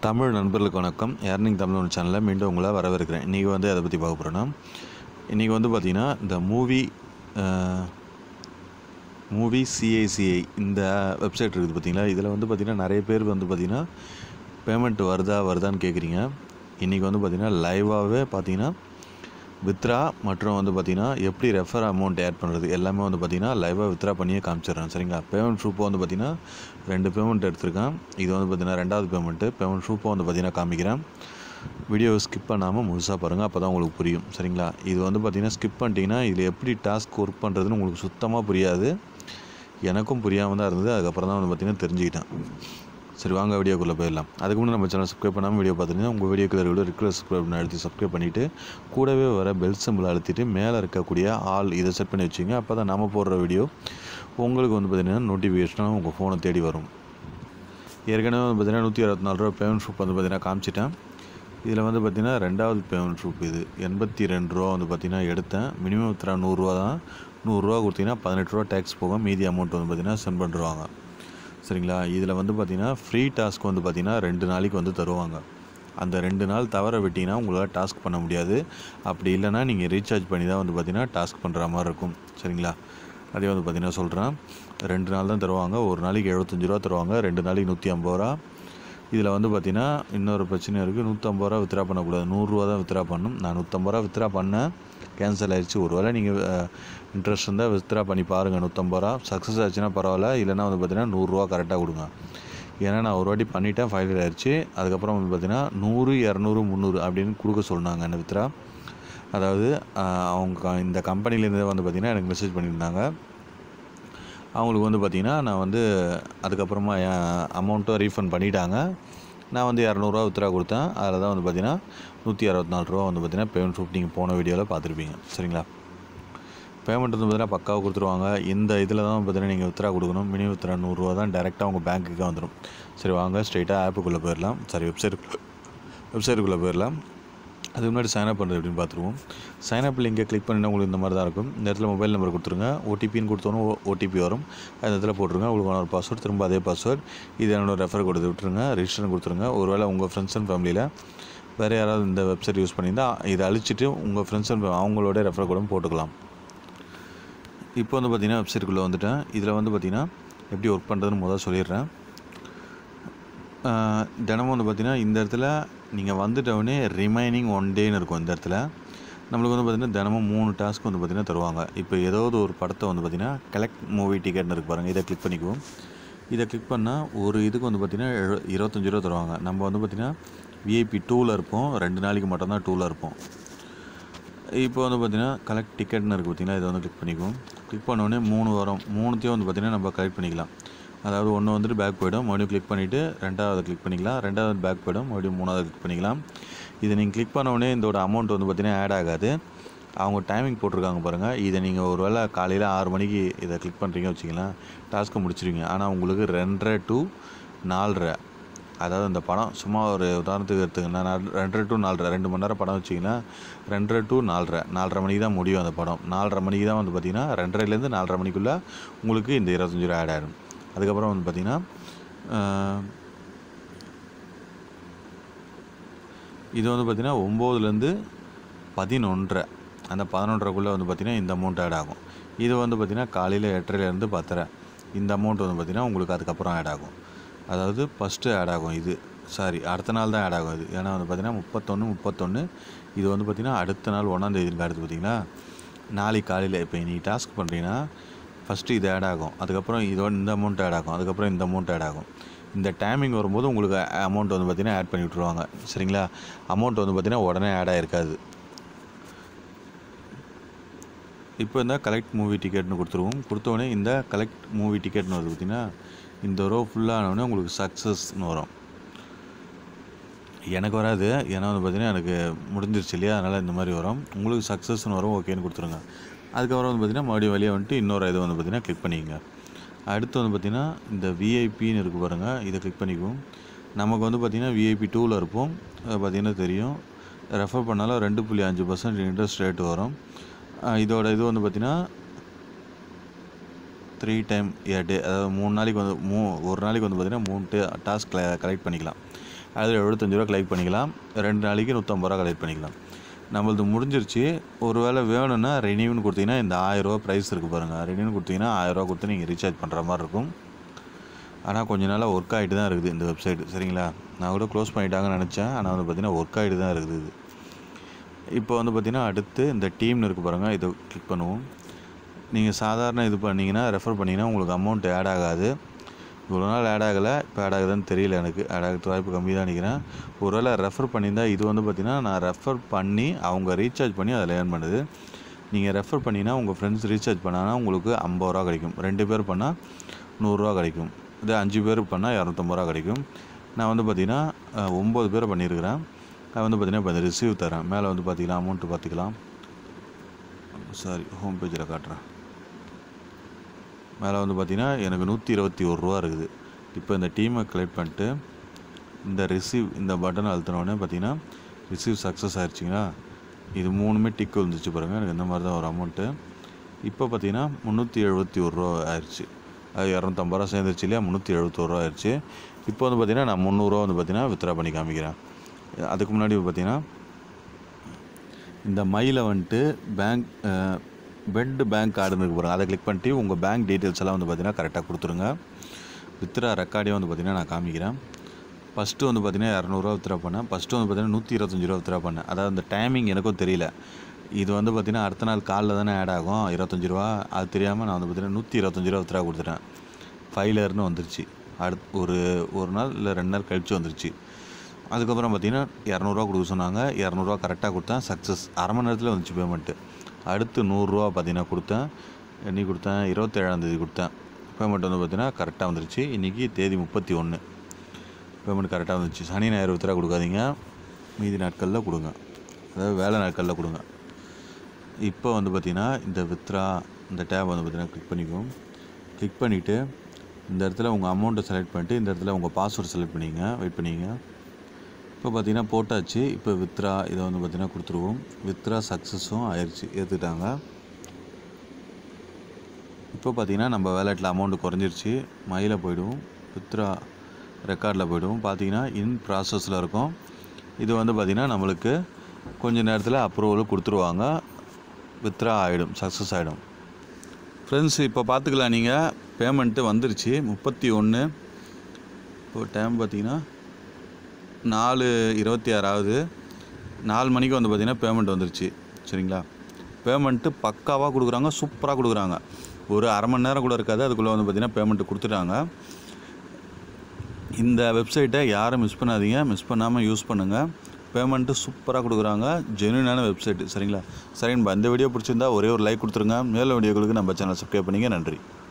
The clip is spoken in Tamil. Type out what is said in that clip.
தமிழ் நண்பர்களுக்கு வணக்கம் ஏர்னிங் தமிழ் ஒன்று சேனலில் மீண்டும் உங்களை வரவேற்கிறேன் இன்றைக்கி வந்து அதை பற்றி பார்க்க போகிறோன்னா இன்றைக்கி வந்து பார்த்திங்கன்னா இந்த மூவி மூவி சிஐசிஐ இந்த வெப்சைட் இருக்குது பார்த்தீங்களா இதில் வந்து பார்த்திங்கன்னா நிறைய பேர் வந்து பார்த்திங்கன்னா பேமெண்ட் வருதா வருதான்னு கேட்குறீங்க இன்றைக்கி வந்து பார்த்திங்கன்னா லைவாகவே பார்த்தீங்கன்னா வித்ரா மற்றும் வந்து பார்த்திங்கன்னா எப்படி ரெஃபர் அமௌண்ட் ஆட் பண்ணுறது எல்லாமே வந்து பார்த்திங்கன்னா லைவாக வித்ரா பண்ணியே காமிச்சிடுறேன் சரிங்களா பேமெண்ட் ப்ரூஃபை வந்து பார்த்திங்கன்னா ரெண்டு பேமெண்ட் எடுத்திருக்கேன் இது வந்து பார்த்திங்கன்னா ரெண்டாவது பேமெண்ட்டு பேமெண்ட் ப்ரூஃபை வந்து பார்த்திங்கன்னா காமிக்கிறேன் வீடியோவை ஸ்கிப் பண்ணாமல் முழுசாக பாருங்கள் அப்போ தான் உங்களுக்கு புரியும் சரிங்களா இது வந்து பார்த்திங்கன்னா ஸ்கிப் பண்ணிட்டீங்கன்னா இதில் எப்படி டாஸ்க் ஒர்க் பண்ணுறதுன்னு உங்களுக்கு சுத்தமாக புரியாது எனக்கும் புரியாமல் தான் இருந்தது அதுக்கப்புறம் தான் வந்து பார்த்திங்கன்னா தெரிஞ்சுக்கிட்டேன் சரி வாங்க வீடியோக்குள்ளே போயிடலாம் அதுக்கு முன்னாடி நம்ம சேனல் சப்ஸ்கிரைப் பண்ணாமல் வீடியோ பார்த்துருந்தீங்க உங்கள் வீடியோக்கு வீடியோ ரிக்வஸ்ட் சப்ஸ்கிரைப் அழுத்தி சப்ஸ்கிரைப் பண்ணிவிட்டு கூடவே வர பெல் சிம்பிள் அழுத்திட்டு மேலே இருக்கக்கூடிய ஆல் இதை செட் பண்ணி வச்சுங்க அப்போ தான் நம்ம போடுற வீடியோ உங்களுக்கு வந்து பார்த்திங்கன்னா நோட்டிஃபிகேஷனாக உங்கள் ஃபோனை தேடி வரும் ஏற்கனவே வந்து பார்த்திங்கன்னா நூற்றி அறுபத்தி நாலு ரூபா பேமெண்ட் ஷூப் வந்து பார்த்திங்கன்னா காமிச்சிட்டேன் இதில் வந்து பார்த்திங்கன்னா ரெண்டாவது பேமெண்ட் ஷூப் இது எண்பத்தி ரெண்டு ரூபா வந்து பார்த்திங்கன்னா எடுத்தேன் மினிமம் வித்ரா நூறுரூவா தான் நூறுரூவா கொடுத்தீங்கன்னா பதினெட்டு ரூபா டேக்ஸ் போக மீதி அமௌண்ட் வந்து பார்த்திங்கன்னா சென்ட் பண்ணிடுவாங்க சரிங்களா இதில் வந்து பார்த்திங்கன்னா ஃப்ரீ டாஸ்க் வந்து பார்த்திங்கன்னா ரெண்டு நாளைக்கு வந்து தருவாங்க அந்த ரெண்டு நாள் தவற விட்டிங்கன்னா உங்களால் டாஸ்க் பண்ண முடியாது அப்படி இல்லைன்னா நீங்கள் ரீசார்ஜ் பண்ணி தான் வந்து பார்த்திங்கன்னா டாஸ்க் பண்ணுற மாதிரி இருக்கும் சரிங்களா அதே வந்து பார்த்திங்கன்னா சொல்கிறேன் ரெண்டு நாள் தான் தருவாங்க ஒரு நாளைக்கு எழுபத்தஞ்சு ரூபா தருவாங்க ரெண்டு நாளைக்கு நூற்றி ஐம்பது ரூபா இதில் வந்து பார்த்திங்கன்னா இன்னொரு பிரச்சனை இருக்குது நூற்றம்பது ரூபா வித்ரா பண்ணக்கூடாது நூறுரூவா தான் வித்ரா பண்ணணும் நான் நூற்றம்பது ரூபா வித்ரா பண்ணேன் கேன்சல் ஆயிடுச்சு ஒரு வேளை நீங்கள் இன்ட்ரெஸ்ட் இருந்தால் வித்ரா பண்ணி பாருங்கள் நூற்றம்பது ரூபா சக்ஸஸ் ஆச்சுன்னா பரவாயில்ல இல்லைனா வந்து பார்த்திங்கன்னா நூறுரூவா கரெக்டாக கொடுங்க ஏன்னா நான் ஒரு வாட்டி பண்ணிட்டேன் ஃபைல் ஆயிடுச்சு அதுக்கப்புறம் வந்து பார்த்திங்கன்னா நூறு இரநூறு முந்நூறு அப்படின்னு கொடுக்க சொன்னாங்க என்ன வித்ரா அதாவது அவங்க இந்த கம்பெனிலேருந்து வந்து பார்த்திங்கன்னா எனக்கு மெசேஜ் பண்ணியிருந்தாங்க அவங்களுக்கு வந்து பார்த்திங்கன்னா நான் வந்து அதுக்கப்புறமா என் அமௌண்ட்டும் ரீஃபண்ட் பண்ணிட்டாங்க நான் வந்து இரநூறுவா வித்ரா கொடுத்தேன் அதில் தான் வந்து பார்த்திங்கன்னா நூற்றி அறுபத்தி நாலு ரூபா வந்து பார்த்திங்கன்னா பேமெண்ட் ப்ரூஃப் நீங்கள் போன வீடியோவில் பார்த்துருப்பீங்க சரிங்களா பேமெண்ட் வந்து பார்த்திங்கன்னா பக்காவாக கொடுத்துருவாங்க இந்த இதில் தான் பார்த்திங்கன்னா நீங்கள் வித்ரா கொடுக்கணும் மினி வித்ரா நூறுரூவா தான் டேரெக்டாக உங்கள் பேங்க்குக்கு வந்துடும் சரி வாங்க ஸ்ட்ரைட்டாக ஆப்புக்குள்ளே போயிடலாம் சரி வெப்சைட் வெப்சைட்டுக்குள்ளே போயிடலாம் அதுக்கு முன்னாடி சைன் அப் பண்ணுறது எப்படின்னு பார்த்துருவோம் சைன் அப் லிங்கை கிளிக் பண்ணினா உங்களுக்கு இந்த மாதிரி தான் இருக்கும் இந்த இடத்துல மொபைல் நம்பர் கொடுத்துருங்க ஓடிபின்னு கொடுத்தோன்னு ஓடிபி வரும் அந்த இடத்துல போட்டுருங்க உங்களுக்கு ஒரு பாஸ்வேர்ட் திரும்ப அதே பாஸ்வேர்ட் இது என்னோட ரெஃபர் கொடுத்து விட்டுருங்க ரிஜிஸ்டர் கொடுத்துருங்க ஒருவேளை உங்கள் ஃப்ரெண்ட்ஸ் அண்ட் ஃபேமிலியில் வேறு யாராவது இந்த வெப்சைட் யூஸ் பண்ணியிருந்தால் இதை அழிச்சிட்டு உங்கள் ஃப்ரெண்ட்ஸ் அண்ட் அவங்களோட ரெஃபர் கூட போட்டுக்கலாம் இப்போ வந்து பார்த்திங்கன்னா வெப்சைட்டுக்குள்ளே வந்துட்டேன் இதில் வந்து பார்த்திங்கன்னா எப்படி ஒர்க் பண்ணுறதுன்னு முதல் சொல்லிடுறேன் தினமும் வந்து பார்த்திங்கன்னா இந்த இடத்துல நீங்கள் வந்துட்டவுடனே ரிமைனிங் ஒன் டேன்னு இருக்கும் இந்த இடத்துல நம்மளுக்கு வந்து பார்த்திங்கன்னா தினமும் மூணு டாஸ்க் வந்து பார்த்திங்கன்னா தருவாங்க இப்போ ஏதாவது ஒரு படத்தை வந்து பார்த்திங்கன்னா கலெக்ட் மூவி டிக்கெட்னு இருக்கு பாருங்கள் இதை கிளிக் பண்ணிக்குவோம் இதை கிளிக் பண்ணால் ஒரு இதுக்கு வந்து பார்த்திங்கன்னா எழு இருபத்தஞ்சி ரூபா தருவாங்க நம்ம வந்து பார்த்திங்கன்னா விஐபி டூவில் இருப்போம் ரெண்டு நாளைக்கு மட்டும்தான் டூவில் இருப்போம் இப்போ வந்து பார்த்திங்கன்னா கலெக்ட் டிக்கெட்னு இருக்குது பார்த்திங்கன்னா இதை வந்து கிளிக் பண்ணிக்குவோம் கிளிக் பண்ணோடனே மூணு வரும் மூணுத்தையும் வந்து பார்த்திங்கன்னா நம்ம கலெக்ட் பண்ணிக்கலாம் அதாவது ஒன்று வந்துட்டு பேக் போய்டும் மறுபடியும் கிளிக் பண்ணிவிட்டு ரெண்டாவது கிளிக் பண்ணிக்கலாம் ரெண்டாவது பேக் போய்டும் மறுபடியும் மூணாவது கிளிக் பண்ணிக்கலாம் இதை நீங்கள் கிளிக் பண்ணோடனே இதோட அமௌண்ட் வந்து பார்த்திங்கன்னா ஆட் ஆகாது அவங்க டைமிங் போட்டிருக்காங்க பாருங்கள் இதை நீங்கள் ஒரு வேளை காலையில் ஆறு மணிக்கு இதை கிளிக் பண்ணுறீங்க வச்சிங்களேன் டாஸ்க்கை முடிச்சிருவீங்க ஆனால் உங்களுக்கு ரெண்டரை டு நாலரை அதாவது இந்த படம் சும்மா ஒரு உதாரணத்துக்கு எடுத்துக்கங்க நான் ரெண்டரை டு நாலரை ரெண்டு மணி நேரம் படம் வச்சிங்கன்னா ரெண்டரை டு நாலரை நாலரை மணிக்கு தான் முடியும் அந்த படம் நாலரை மணிக்கு தான் வந்து பார்த்திங்கன்னா ரெண்டரைலேருந்து நாலரை மணிக்குள்ளே உங்களுக்கு இந்த இருபத்தஞ்சி ரூபா ஆட் ஆகிடும் அதுக்கப்புறம் வந்து பார்த்திங்கன்னா இது வந்து பார்த்திங்கன்னா ஒம்போதுலேருந்து பதினொன்றரை அந்த பதினொன்றரைக்குள்ளே வந்து பார்த்திங்கன்னா இந்த அமௌண்ட் ஆட் ஆகும் இது வந்து பார்த்திங்கன்னா காலையில் எட்டரைலேருந்து பத்தரை இந்த அமௌண்ட் வந்து பார்த்திங்கன்னா உங்களுக்கு அதுக்கப்புறம் ஆட் ஆகும் அதாவது ஃபஸ்ட்டு ஆட் ஆகும் இது சாரி அடுத்த நாள் தான் ஆட் ஆகும் இது ஏன்னா வந்து பார்த்திங்கன்னா முப்பத்தொன்று முப்பத்தொன்று இது வந்து பார்த்திங்கன்னா அடுத்த நாள் ஒன்றாந்தேதிக்கு அடுத்து பார்த்திங்கன்னா நாளைக்கு காலையில் இப்போ நீ டாஸ்க் பண்ணுறீங்கன்னா ஃபஸ்ட்டு இது ஆட் ஆகும் அதுக்கப்புறம் இதோட இந்த அமௌண்ட் ஆட் ஆகும் அதுக்கப்புறம் இந்த அமௌண்ட் ஆட் ஆகும் இந்த டைமிங் வரும்போது உங்களுக்கு அமௌண்ட் வந்து பார்த்திங்கன்னா ஆட் பண்ணி விட்ருவாங்க சரிங்களா அமௌண்ட் வந்து பார்த்திங்கன்னா உடனே ஆட் ஆகிருக்காது இப்போ இந்த கலெக்ட் மூவி டிக்கெட்னு கொடுத்துருவோம் கொடுத்தோடனே இந்த கலெக்ட் மூவி டிக்கெட்னு வருது பார்த்திங்கன்னா இந்த ரோ ஃபுல்லானோடனே உங்களுக்கு சக்ஸஸ்னு வரும் எனக்கு வராது ஏன்னா வந்து பார்த்திங்கன்னா எனக்கு முடிஞ்சிருச்சு இல்லையா அதனால் இந்த மாதிரி வரும் உங்களுக்கு சக்ஸஸ்னு வரும் ஓகேன்னு கொடுத்துருங்க அதுக்கப்புறம் வந்து பார்த்திங்கன்னா மறுபடியும் வெளியே வந்துட்டு இன்னொரு இது வந்து பார்த்திங்கன்னா கிளிக் பண்ணிக்கங்க அடுத்து வந்து பார்த்திங்கன்னா இந்த விஐபின்னு இருக்குது பாருங்கள் இதை கிளிக் பண்ணிக்குவோம் நமக்கு வந்து பார்த்திங்கன்னா விஐபி டூவில் இருப்போம் பார்த்திங்கன்னா தெரியும் ரெஃபர் பண்ணாலும் ரெண்டு புள்ளி அஞ்சு பர்சன்ட் இன்ட்ரெஸ்ட் ரேட் வரும் இதோட இது வந்து பார்த்திங்கன்னா த்ரீ டைம் ஏ டே அதாவது மூணு நாளைக்கு வந்து மூ ஒரு நாளைக்கு வந்து பார்த்திங்கன்னா மூணு டே டாஸ்க் கலெக்ட் பண்ணிக்கலாம் அதில் எழுபத்தஞ்சு ரூபா கலெக்ட் பண்ணிக்கலாம் ரெண்டு நாளைக்கு நூற்றம்பது ரூபா கலெக்ட் பண்ணிக்கலாம் நம்மளது முடிஞ்சிருச்சு ஒரு வேளை வேணும்னா ரெனியூன்னு கொடுத்தீங்கன்னா இந்த ஆயிரரூவா ப்ரைஸ் இருக்குது பாருங்கள் ரெனியூன்னு கொடுத்தீங்கன்னா ஆயிரரூவா கொடுத்து நீங்கள் ரீசார்ஜ் பண்ணுற மாதிரி இருக்கும் ஆனால் கொஞ்ச நாளாக ஒர்க் ஆகிட்டு தான் இருக்குது இந்த வெப்சைட் சரிங்களா நான் கூட க்ளோஸ் பண்ணிட்டாங்கன்னு நினச்சேன் ஆனால் வந்து பார்த்திங்கன்னா ஒர்க் ஆகிட்டு தான் இருக்குது இது இப்போ வந்து பார்த்திங்கன்னா அடுத்து இந்த டீம்னு இருக்குது பாருங்கள் இதை கிளிக் பண்ணுவோம் நீங்கள் சாதாரண இது பண்ணிங்கன்னா ரெஃபர் பண்ணிங்கன்னா உங்களுக்கு அமௌண்ட் ஆட் ஆகாது இவ்வளோ நாள் ஆட் ஆகலை இப்போ ஆட் ஆகுதுன்னு தெரியல எனக்கு ஆட் ஆகிறது வாய்ப்பு கம்மி தான் நினைக்கிறேன் ஒருவேளை ரெஃபர் பண்ணியிருந்தா இது வந்து பார்த்திங்கன்னா நான் ரெஃபர் பண்ணி அவங்க ரீசார்ஜ் பண்ணி அதில் ஏர்ன் பண்ணுது நீங்கள் ரெஃபர் பண்ணிங்கன்னா உங்கள் ஃப்ரெண்ட்ஸ் ரீசார்ஜ் பண்ணாங்கன்னா உங்களுக்கு ஐம்பது ரூபா கிடைக்கும் ரெண்டு பேர் பண்ணால் நூறுரூவா கிடைக்கும் இதே அஞ்சு பேர் பண்ணால் இரநூத்தம்பது ரூபா கிடைக்கும் நான் வந்து பார்த்திங்கன்னா அஹ், ஒம்பது பேர் பண்ணியிருக்கிறேன் நான் வந்து பார்த்திங்கன்னா இப்போ இந்த ரிசீவ் தரேன் மேலே வந்து பார்த்திங்கன்னா அமௌண்ட்டு பார்த்துக்கலாம் சாரி ஹோம் பேஜில் காட்டுறேன் மேலே வந்து பார்த்திங்கன்னா எனக்கு நூற்றி இருபத்தி ஒரு ரூபா இருக்குது இப்போ இந்த டீமை கலெக்ட் பண்ணிட்டு இந்த ரிசீவ் இந்த பட்டன் அழுத்தினோடனே பார்த்தீங்கன்னா ரிசீவ் சக்ஸஸ் ஆயிடுச்சிங்களா இது மூணுமே டிக் வந்துச்சு பாருங்கள் எனக்கு இந்த மாதிரி தான் ஒரு அமௌண்ட்டு இப்போ பார்த்தீங்கன்னா முந்நூற்றி எழுபத்தி ஒரு ரூபா ஆயிடுச்சு அது இரநூத்தம்பது ரூபா சேர்ந்துருச்சு இல்லையா முந்நூற்றி எழுபத்தோரு ரூபா ஆயிடுச்சு இப்போ வந்து பார்த்தீங்கன்னா நான் முந்நூறுரூவா வந்து பார்த்தீங்கன்னா வித்ரா பண்ணி காமிக்கிறேன் அதுக்கு முன்னாடி பார்த்தீங்கன்னா இந்த மையில் வந்துட்டு பேங்க் பெட் பேங்க் கார்டுன்னு இருக்கு பாருங்க அதை கிளிக் பண்ணிட்டு உங்கள் பேங்க் டீட்டெயில்ஸ் எல்லாம் வந்து பார்த்தீங்கன்னா கரெக்டாக கொடுத்துருங்க வித்ரா ரெக்கார்டே வந்து பார்த்தீங்கன்னா நான் காமிக்கிறேன் ஃபஸ்ட்டு வந்து பார்த்தீங்கன்னா இரநூறுவா வித்ரா பண்ணேன் ஃபஸ்ட்டு வந்து பார்த்தீங்கன்னா நூற்றி இருபத்தஞ்சி ரூபா வித்ரா பண்ணேன் அதாவது அந்த டைமிங் எனக்கும் தெரியல இது வந்து பார்த்தீங்கன்னா அடுத்த நாள் காலைல தானே ஆட் ஆகும் இருபத்தஞ்சி ரூபா அது தெரியாமல் நான் வந்து பார்த்தீங்கன்னா நூற்றி இருபத்தஞ்சி ரூபா வித்ரா கொடுத்துட்டேன் ஃபைலர்னு வந்துருச்சு அடுத்து ஒரு ஒரு நாள் இல்லை ரெண்டு நாள் கழிச்சு வந்துருச்சு அதுக்கப்புறம் பார்த்தீங்கன்னா இரநூறுவா கொடுக்க சொன்னாங்க இரநூறுவா கரெக்டாக கொடுத்தேன் சக்ஸஸ் அரை மணி நேரத்தில் வந்துச்சு பேமெண்ட்டு அடுத்து நூறுரூவா பார்த்தீங்கன்னா கொடுத்தேன் என்னைக்கு கொடுத்தேன் இருபத்தேழாந்தேதி கொடுத்தேன் பேமெண்ட் வந்து பார்த்தீங்கன்னா கரெக்டாக வந்துருச்சு இன்றைக்கி தேதி முப்பத்தி ஒன்று பேமெண்ட் கரெக்டாக வந்துச்சு சனி ஞாயிறு வித்ரா கொடுக்காதீங்க மீதி நாட்களில் கொடுங்க அதாவது வேலை நாட்களில் கொடுங்க இப்போ வந்து பார்த்திங்கன்னா இந்த வித்ரா இந்த டேப் வந்து பார்த்திங்கன்னா கிளிக் பண்ணிக்குவோம் கிளிக் பண்ணிவிட்டு இந்த இடத்துல உங்கள் அமௌண்ட்டை செலக்ட் பண்ணிட்டு இந்த இடத்துல உங்கள் பாஸ்வேர்டு செலக்ட் பண்ணிங்க வெயிட் பண்ணிங்க இப்போ பார்த்தீங்கன்னா போட்டாச்சு இப்போ வித்ரா இதை வந்து பார்த்தீங்கன்னா கொடுத்துருவோம் வித்ரா சக்ஸஸும் ஆயிடுச்சு ஏற்றுக்கிட்டாங்க இப்போ பார்த்தீங்கன்னா நம்ம வேலெட்டில் அமௌண்ட் குறைஞ்சிருச்சு மயில போயிடுவோம் வித்ரா ரெக்கார்டில் போயிடுவோம் பார்த்தீங்கன்னா இன் ப்ராசஸில் இருக்கும் இது வந்து பார்த்திங்கன்னா நம்மளுக்கு கொஞ்ச நேரத்தில் அப்ரூவல் கொடுத்துருவாங்க வித்ரா ஆகிடும் சக்ஸஸ் ஆகிடும் ஃப்ரெண்ட்ஸ் இப்போ பார்த்துக்கலாம் நீங்கள் பேமெண்ட்டு வந்துருச்சு முப்பத்தி ஒன்று இப்போ டைம் பார்த்தீங்கன்னா நாலு இருபத்தி ஆறாவது நாலு மணிக்கு வந்து பார்த்திங்கன்னா பேமெண்ட் வந்துருச்சு சரிங்களா பேமெண்ட்டு பக்காவாக கொடுக்குறாங்க சூப்பராக கொடுக்குறாங்க ஒரு அரை மணி நேரம் கூட இருக்காது அதுக்குள்ளே வந்து பார்த்திங்கன்னா பேமெண்ட்டு கொடுத்துட்டாங்க இந்த வெப்சைட்டை யாரும் மிஸ் பண்ணாதீங்க மிஸ் பண்ணாமல் யூஸ் பண்ணுங்கள் பேமெண்ட்டு சூப்பராக கொடுக்குறாங்க ஜென்யூனான வெப்சைட்டு சரிங்களா சரிங்கப்பா இந்த வீடியோ பிடிச்சிருந்தா ஒரே ஒரு லைக் கொடுத்துருங்க மேலும் வீடியோக்களுக்கு நம்ம சேனல் சப்ஸ்கிரைப் பண்ணிங்க நன்றி